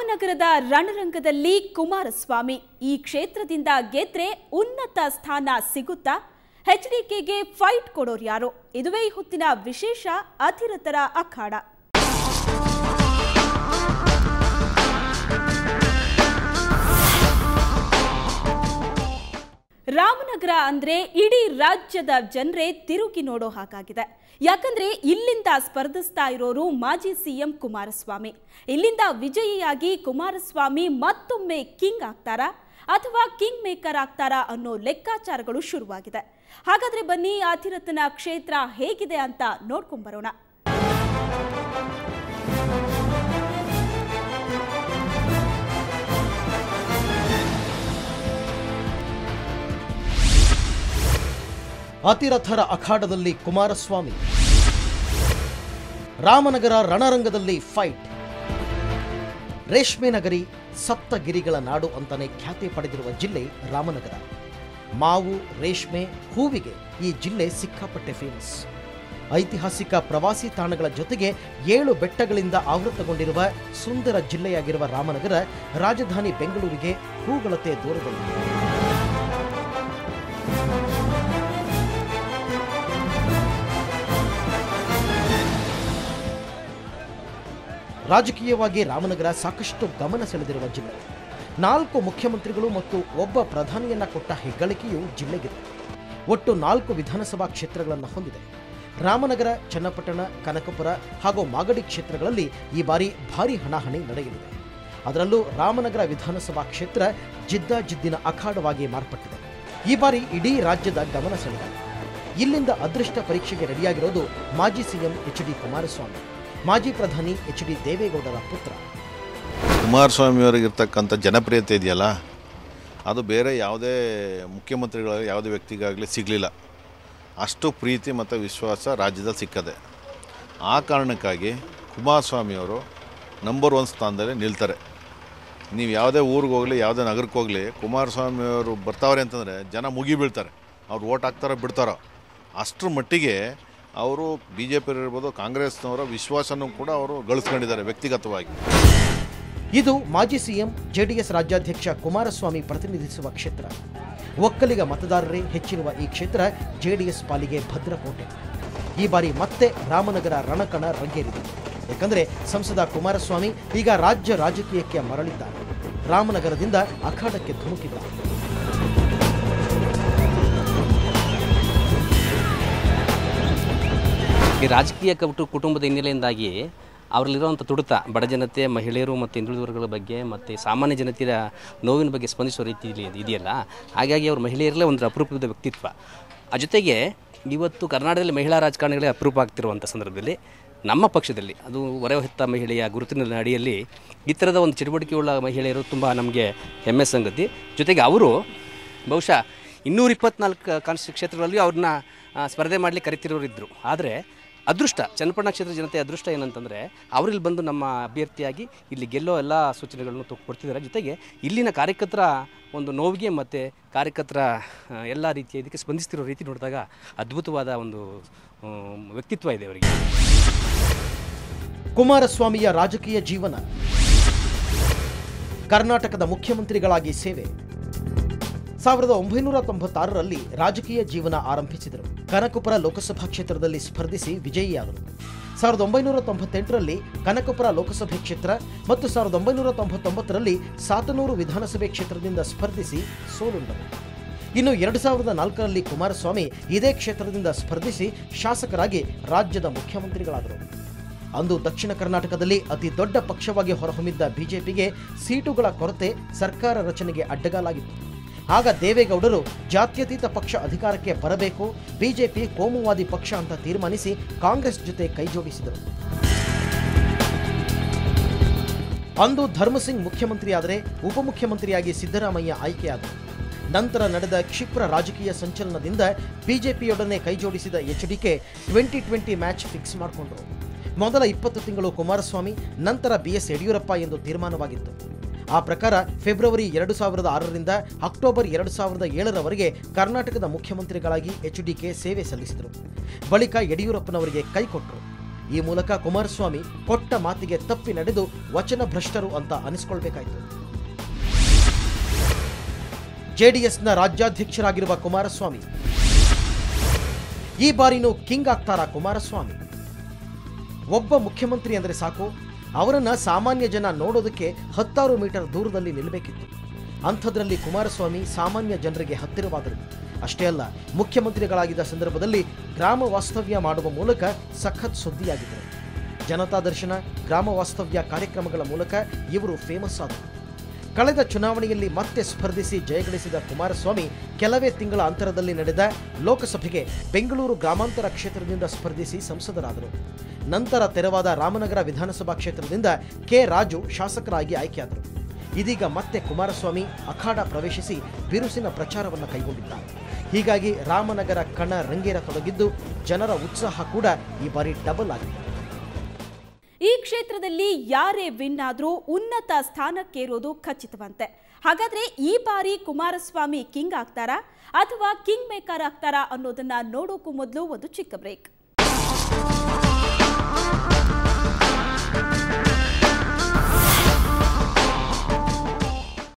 ರಾಮನಗರದ ರಣರಂಗದಲ್ಲಿ ಕುಮಾರಸ್ವಾಮಿ ಈ ಕ್ಷೇತ್ರದಿಂದ ಗೆದ್ರೆ ಉನ್ನತ ಸ್ಥಾನ ಸಿಗುತ್ತಾ ಎಚ್ಡಿಕೆಗೆ ಫೈಟ್ ಕೊಡೋರು ಯಾರು ಇದುವೇ ಈ ಹೊತ್ತಿನ ವಿಶೇಷ ಅಧಿರತರ ಅಖಾಡ ರಾಮನಗರ ಅಂದ್ರೆ ಇಡೀ ರಾಜ್ಯದ ಜನರೇ ತಿರುಗಿ ನೋಡೋ ಹಾಗಾಗಿದೆ ಯಾಕಂದ್ರೆ ಇಲ್ಲಿಂದ ಸ್ಪರ್ಧಿಸ್ತಾ ಇರೋರು ಮಾಜಿ ಸಿಎಂ ಕುಮಾರಸ್ವಾಮಿ ಇಲ್ಲಿಂದ ವಿಜಯಿಯಾಗಿ ಕುಮಾರಸ್ವಾಮಿ ಮತ್ತೊಮ್ಮೆ ಕಿಂಗ್ ಆಗ್ತಾರಾ ಅಥವಾ ಕಿಂಗ್ ಮೇಕರ್ ಆಗ್ತಾರಾ ಅನ್ನೋ ಲೆಕ್ಕಾಚಾರಗಳು ಶುರುವಾಗಿದೆ ಹಾಗಾದ್ರೆ ಬನ್ನಿ ಅಧಿರಥನ ಕ್ಷೇತ್ರ ಹೇಗಿದೆ ಅಂತ ನೋಡ್ಕೊಂಬರೋಣ ಅತಿರಥರ ಅಖಾಡದಲ್ಲಿ ಕುಮಾರಸ್ವಾಮಿ ರಾಮನಗರ ರಣರಂಗದಲ್ಲಿ ಫೈಟ್ ರೇಷ್ಮೆ ನಗರಿ ಸಪ್ತಗಿರಿಗಳ ನಾಡು ಅಂತಾನೆ ಖ್ಯಾತಿ ಪಡೆದಿರುವ ಜಿಲ್ಲೆ ರಾಮನಗರ ಮಾವು ರೇಷ್ಮೆ ಹೂವಿಗೆ ಈ ಜಿಲ್ಲೆ ಸಿಕ್ಕಾಪಟ್ಟೆ ಫೇಮಸ್ ಐತಿಹಾಸಿಕ ಪ್ರವಾಸಿ ತಾಣಗಳ ಜೊತೆಗೆ ಏಳು ಬೆಟ್ಟಗಳಿಂದ ಆವೃತಗೊಂಡಿರುವ ಸುಂದರ ಜಿಲ್ಲೆಯಾಗಿರುವ ರಾಮನಗರ ರಾಜಧಾನಿ ಬೆಂಗಳೂರಿಗೆ ಹೂಗಳತೆ ದೂರದಲ್ಲಿದೆ ರಾಜಕೀಯವಾಗಿ ರಾಮನಗರ ಸಾಕಷ್ಟು ಗಮನ ಸೆಳೆದಿರುವ ಜಿಲ್ಲೆ ನಾಲ್ಕು ಮುಖ್ಯಮಂತ್ರಿಗಳು ಮತ್ತು ಒಬ್ಬ ಪ್ರಧಾನಿಯನ್ನ ಕೊಟ್ಟ ಹೆಗ್ಗಳಿಕೆಯು ಜಿಲ್ಲೆಗಿದೆ ಒಟ್ಟು ನಾಲ್ಕು ವಿಧಾನಸಭಾ ಕ್ಷೇತ್ರಗಳನ್ನು ಹೊಂದಿದೆ ರಾಮನಗರ ಚನ್ನಪಟ್ಟಣ ಕನಕಪುರ ಹಾಗೂ ಮಾಗಡಿ ಕ್ಷೇತ್ರಗಳಲ್ಲಿ ಈ ಬಾರಿ ಭಾರಿ ಹಣಾಹಣಿ ನಡೆಯಲಿದೆ ಅದರಲ್ಲೂ ರಾಮನಗರ ವಿಧಾನಸಭಾ ಕ್ಷೇತ್ರ ಜಿದ್ದಾಜಿದ್ದಿನ ಅಖಾಡವಾಗಿ ಮಾರ್ಪಟ್ಟಿದೆ ಈ ಬಾರಿ ಇಡೀ ರಾಜ್ಯದ ಗಮನ ಸೆಳೆದಿದೆ ಇಲ್ಲಿಂದ ಅದೃಷ್ಟ ಪರೀಕ್ಷೆಗೆ ರೆಡಿಯಾಗಿರೋದು ಮಾಜಿ ಸಿಎಂ ಎಚ್ ಡಿ ಕುಮಾರಸ್ವಾಮಿ ಮಾಜಿ ಪ್ರಧಾನಿ ಎಚ್ ಡಿ ದೇವೇಗೌಡರ ಪುತ್ರ ಕುಮಾರಸ್ವಾಮಿಯವರಿಗಿರ್ತಕ್ಕಂಥ ಜನಪ್ರಿಯತೆ ಇದೆಯಲ್ಲ ಅದು ಬೇರೆ ಯಾವುದೇ ಮುಖ್ಯಮಂತ್ರಿಗಳ ಯಾವುದೇ ವ್ಯಕ್ತಿಗಾಗಲಿ ಸಿಗಲಿಲ್ಲ ಅಷ್ಟು ಪ್ರೀತಿ ಮತ್ತು ವಿಶ್ವಾಸ ರಾಜ್ಯದಲ್ಲಿ ಸಿಕ್ಕದೆ ಆ ಕಾರಣಕ್ಕಾಗಿ ಕುಮಾರಸ್ವಾಮಿಯವರು ನಂಬರ್ ಒನ್ ಸ್ಥಾನದಲ್ಲಿ ನಿಲ್ತಾರೆ ನೀವು ಯಾವುದೇ ಊರಿಗೆ ಹೋಗಲಿ ಯಾವುದೇ ನಗರಕ್ಕೆ ಹೋಗಲಿ ಕುಮಾರಸ್ವಾಮಿಯವರು ಬರ್ತಾವ್ರೆ ಅಂತಂದರೆ ಜನ ಮುಗಿ ಬೀಳ್ತಾರೆ ಅವ್ರು ಓಟ್ ಹಾಕ್ತಾರೋ ಬಿಡ್ತಾರೋ ಅಷ್ಟರ ಮಟ್ಟಿಗೆ ಅವರು ಬಿ ಜೆ ಪಿ ಇರ್ಬೋದು ಕಾಂಗ್ರೆಸ್ನವರ ವಿಶ್ವಾಸನೂ ಕೂಡ ಅವರು ಗಳಿಸ್ಕೊಂಡಿದ್ದಾರೆ ವ್ಯಕ್ತಿಗತವಾಗಿ ಇದು ಮಾಜಿ ಸಿಎಂ ಜೆಡಿಎಸ್ ರಾಜ್ಯಾಧ್ಯಕ್ಷ ಕುಮಾರಸ್ವಾಮಿ ಪ್ರತಿನಿಧಿಸುವ ಕ್ಷೇತ್ರ ಒಕ್ಕಲಿಗ ಮತದಾರರೇ ಹೆಚ್ಚಿರುವ ಈ ಕ್ಷೇತ್ರ ಜೆಡಿಎಸ್ ಪಾಲಿಗೆ ಭದ್ರಕೋಟೆ ಈ ಬಾರಿ ಮತ್ತೆ ರಾಮನಗರ ರಣಕಣ ರಂಗೇರಿದೆ ಯಾಕಂದ್ರೆ ಸಂಸದ ಕುಮಾರಸ್ವಾಮಿ ಈಗ ರಾಜ್ಯ ರಾಜಕೀಯಕ್ಕೆ ಮರಳಿದ್ದಾರೆ ರಾಮನಗರದಿಂದ ಅಖಾಡಕ್ಕೆ ಧುಮುಕಿದ್ದಾರೆ ಈ ರಾಜಕೀಯ ಕಟ್ಟು ಕುಟುಂಬದ ಹಿನ್ನೆಲೆಯಿಂದಾಗಿ ಅವರಲ್ಲಿರುವಂಥ ತುಡಿತ ಬಡ ಜನತೆ ಮಹಿಳೆಯರು ಮತ್ತು ಹಿಂದುಳಿದ ವರ್ಗಗಳ ಬಗ್ಗೆ ಮತ್ತು ಸಾಮಾನ್ಯ ಜನತೆಯ ನೋವಿನ ಬಗ್ಗೆ ಸ್ಪಂದಿಸುವ ರೀತಿಯಲ್ಲಿ ಇದೆಯಲ್ಲ ಹಾಗಾಗಿ ಅವರು ಮಹಿಳೆಯರಲ್ಲೇ ಒಂದು ಅಪರೂಪದ ವ್ಯಕ್ತಿತ್ವ ಆ ಜೊತೆಗೆ ಇವತ್ತು ಕರ್ನಾಟಕದಲ್ಲಿ ಮಹಿಳಾ ರಾಜಕಾರಣಿಗಳೇ ಅಪರೂಪ ಆಗ್ತಿರುವಂಥ ಸಂದರ್ಭದಲ್ಲಿ ನಮ್ಮ ಪಕ್ಷದಲ್ಲಿ ಅದು ಹೊರಹೊತ್ತ ಮಹಿಳೆಯ ಗುರುತಿನ ಅಡಿಯಲ್ಲಿ ಈ ಥರದ ಒಂದು ಚಟುವಟಿಕೆಯುಳ್ಳ ಮಹಿಳೆಯರು ತುಂಬ ನಮಗೆ ಹೆಮ್ಮೆ ಸಂಗತಿ ಜೊತೆಗೆ ಅವರು ಬಹುಶಃ ಇನ್ನೂರ ಇಪ್ಪತ್ನಾಲ್ಕು ಕಾನ್ಸ್ ಕ್ಷೇತ್ರಗಳಲ್ಲಿ ಅವ್ರನ್ನ ಆ, ಸ್ಪರ್ಧೆ ಮಾಡಲಿಕ್ಕೆ ಕರಿತಿರೋರು ಇದ್ದರು ಆದರೆ ಅದೃಷ್ಟ ಚನ್ನಪಟ್ಟಣ ಕ್ಷೇತ್ರ ಜನತೆ ಅದೃಷ್ಟ ಏನಂತಂದರೆ ಅವರಲ್ಲಿ ಬಂದು ನಮ್ಮ ಅಭ್ಯರ್ಥಿಯಾಗಿ ಇಲ್ಲಿ ಗೆಲ್ಲೋ ಎಲ್ಲ ಸೂಚನೆಗಳನ್ನು ತೊ- ಕೊಡ್ತಿದ್ದಾರೆ ಜೊತೆಗೆ ಇಲ್ಲಿನ ಕಾರ್ಯಕರ್ತರ ಒಂದು ನೋವಿಗೆ ಮತ್ತು ಕಾರ್ಯಕರ್ತರ ಆ, ಎಲ್ಲ ರೀತಿಯ ಇದಕ್ಕೆ ಸ್ಪಂದಿಸ್ತಿರೋ ರೀತಿ ನೋಡಿದಾಗ ಅದ್ಭುತವಾದ ಒಂದು ಆಮ್, ವ್ಯಕ್ತಿತ್ವ ಇದೆ ಅವರಿಗೆ ಕುಮಾರಸ್ವಾಮಿಯ ರಾಜಕೀಯ ಜೀವನ ಕರ್ನಾಟಕದ ಮುಖ್ಯಮಂತ್ರಿಗಳಾಗಿ ಸೇವೆ ಸಾವಿರದ ಒಂಬೈನೂರ ತೊಂಬತ್ತಾರರಲ್ಲಿ ರಾಜಕೀಯ ಜೀವನ ಆರಂಭಿಸಿದರು ಕನಕಪುರ ಲೋಕಸಭಾ ಕ್ಷೇತ್ರದಲ್ಲಿ ಸ್ಪರ್ಧಿಸಿ ವಿಜಯಿಯಾದರು ಸಾವಿರದ ಒಂಬೈನೂರ ತೊಂಬತ್ತೆಂಟರಲ್ಲಿ ಕನಕಪುರ ಲೋಕಸಭೆ ಕ್ಷೇತ್ರ ಮತ್ತು ಸಾವಿರದ ಒಂಬೈನೂರ ತೊಂಬತ್ತೊಂಬತ್ತರಲ್ಲಿ ಸಾತನೂರು ವಿಧಾನಸಭೆ ಕ್ಷೇತ್ರದಿಂದ ಸ್ಪರ್ಧಿಸಿ ಸೋಲುಂಡರು ಇನ್ನು ಎರಡು ಸಾವಿರದ ನಾಲ್ಕರಲ್ಲಿ ಕುಮಾರಸ್ವಾಮಿ ಇದೇ ಕ್ಷೇತ್ರದಿಂದ ಸ್ಪರ್ಧಿಸಿ ಶಾಸಕರಾಗಿ ರಾಜ್ಯದ ಮುಖ್ಯಮಂತ್ರಿಗಳಾದರು ಅಂದು ದಕ್ಷಿಣ ಕರ್ನಾಟಕದಲ್ಲಿ ಅತಿ ದೊಡ್ಡ ಪಕ್ಷವಾಗಿ ಹೊರಹೊಮ್ಮಿದ್ದ ಬಿಜೆಪಿಗೆ ಸೀಟುಗಳ ಕೊರತೆ ಸರ್ಕಾರ ರಚನೆಗೆ ಅಡ್ಡಗಾಲಾಗಿತ್ತು ಆಗ ದೇವೇಗೌಡರು ಜಾತ್ಯತೀತ ಪಕ್ಷ ಅಧಿಕಾರಕ್ಕೆ ಬರಬೇಕು ಬಿಜೆಪಿ ಕೋಮುವಾದಿ ಪಕ್ಷ ಅಂತ ತೀರ್ಮಾನಿಸಿ ಕಾಂಗ್ರೆಸ್ ಜೊತೆ ಕೈಜೋಡಿಸಿದರು ಅಂದು ಧರ್ಮಸಿಂಗ್ ಮುಖ್ಯಮಂತ್ರಿಯಾದರೆ ಉಪಮುಖ್ಯಮಂತ್ರಿಯಾಗಿ ಸಿದ್ದರಾಮಯ್ಯ ಆಯ್ಕೆಯಾದರು ನಂತರ ನಡೆದ ಕ್ಷಿಪ್ರ ರಾಜಕೀಯ ಸಂಚಲನದಿಂದ ಬಿಜೆಪಿಯೊಡನೆ ಕೈಜೋಡಿಸಿದ HDK twenty twenty match fix ಮಾಡಿಕೊಂಡರು ಮೊದಲ ಇಪ್ಪತ್ತು ತಿಂಗಳು ಕುಮಾರಸ್ವಾಮಿ ನಂತರ ಬಿಎಸ್ ಯಡಿಯೂರಪ್ಪ ಎಂದು ತೀರ್ಮಾನವಾಗಿತ್ತು ಆ ಪ್ರಕಾರ ಫೆಬ್ರವರಿ ಎರಡು ಸಾವಿರದ ಆರರಿಂದ ಅಕ್ಟೋಬರ್ ಎರಡು ಸಾವಿರದ ಏಳರವರೆಗೆ ಕರ್ನಾಟಕದ ಮುಖ್ಯಮಂತ್ರಿಗಳಾಗಿ ಎಚ್ಡಿಕೆ ಸೇವೆ ಸಲ್ಲಿಸಿದರು ಬಳಿಕ ಯಡಿಯೂರಪ್ಪನವರಿಗೆ ಕೈಕೊಟ್ಟರು ಈ ಮೂಲಕ ಕುಮಾರಸ್ವಾಮಿ ಕೊಟ್ಟ ಮಾತಿಗೆ ತಪ್ಪಿ ನಡೆದು ವಚನ ಭ್ರಷ್ಟರು ಅಂತ ಅನಿಸ್ಕೊಳ್ಬೇಕಾಯಿತು ಜೆಡಿಎಸ್ನ ರಾಜ್ಯಾಧ್ಯಕ್ಷರಾಗಿರುವ ಕುಮಾರಸ್ವಾಮಿ ಈ ಬಾರಿನೂ ಕಿಂಗ್ ಆಗ್ತಾರಾ ಕುಮಾರಸ್ವಾಮಿ ಒಬ್ಬ ಮುಖ್ಯಮಂತ್ರಿ ಅಂದರೆ ಸಾಕು ಅವರನ್ನ ಸಾಮಾನ್ಯ ಜನ ನೋಡೋದಕ್ಕೆ ಹತ್ತಾರು ಮೀಟರ್ ದೂರದಲ್ಲಿ ನಿಲ್ಲಬೇಕಿತ್ತು ಅಂಥದ್ರಲ್ಲಿ ಕುಮಾರಸ್ವಾಮಿ ಸಾಮಾನ್ಯ ಜನರಿಗೆ ಹತ್ತಿರವಾದರು ಅಷ್ಟೇ ಅಲ್ಲ ಮುಖ್ಯಮಂತ್ರಿಗಳಾಗಿದ್ದ ಸಂದರ್ಭದಲ್ಲಿ ಗ್ರಾಮ ವಾಸ್ತವ್ಯ ಮಾಡುವ ಮೂಲಕ ಸಖತ್ ಸುದ್ದಿಯಾಗಿದ್ದರು ಜನತಾ ದರ್ಶನ ಗ್ರಾಮ ವಾಸ್ತವ್ಯ ಕಾರ್ಯಕ್ರಮಗಳ ಮೂಲಕ ಇವರು ಫೇಮಸ್ ಆದರು ಕಳೆದ ಚುನಾವಣೆಯಲ್ಲಿ ಮತ್ತೆ ಸ್ಪರ್ಧಿಸಿ ಜಯಗಳಿಸಿದ ಕುಮಾರಸ್ವಾಮಿ ಕೆಲವೇ ತಿಂಗಳ ಅಂತರದಲ್ಲಿ ನಡೆದ ಲೋಕಸಭೆಗೆ ಬೆಂಗಳೂರು ಗ್ರಾಮಾಂತರ ಕ್ಷೇತ್ರದಿಂದ ಸ್ಪರ್ಧಿಸಿ ಸಂಸದರಾದರು ನಂತರ ತೆರವಾದ ರಾಮನಗರ ವಿಧಾನಸಭಾ ಕ್ಷೇತ್ರದಿಂದ ಕೆ ರಾಜು ಶಾಸಕರಾಗಿ ಆಯ್ಕೆಯಾದರು ಇದೀಗ ಮತ್ತೆ ಕುಮಾರಸ್ವಾಮಿ ಅಖಾಡ ಪ್ರವೇಶಿಸಿ ಬಿರುಸಿನ ಪ್ರಚಾರವನ್ನು ಕೈಗೊಂಡಿದ್ದಾರೆ ಹೀಗಾಗಿ ರಾಮನಗರ ಕಣ ರಂಗೇರತೊಡಗಿದ್ದು ಜನರ ಉತ್ಸಾಹ ಕೂಡ ಈ ಬಾರಿ ಡಬಲ್ ಆಗಿದೆ ಈ ಕ್ಷೇತ್ರದಲ್ಲಿ ಯಾರೇ ವಿನ್ ಆದ್ರೂ ಉನ್ನತ ಸ್ಥಾನಕ್ಕೇರೋದು ಖಚಿತವಂತೆ ಹಾಗಾದ್ರೆ ಈ ಬಾರಿ ಕುಮಾರಸ್ವಾಮಿ ಕಿಂಗ್ ಆಗ್ತಾರಾ ಅಥವಾ ಕಿಂಗ್ ಮೇಕರ್ ಆಗ್ತಾರಾ ಅನ್ನೋದನ್ನ ನೋಡೋಕ್ಕೂ ಮೊದಲು ಒಂದು ಚಿಕ್ಕ ಬ್ರೇಕ್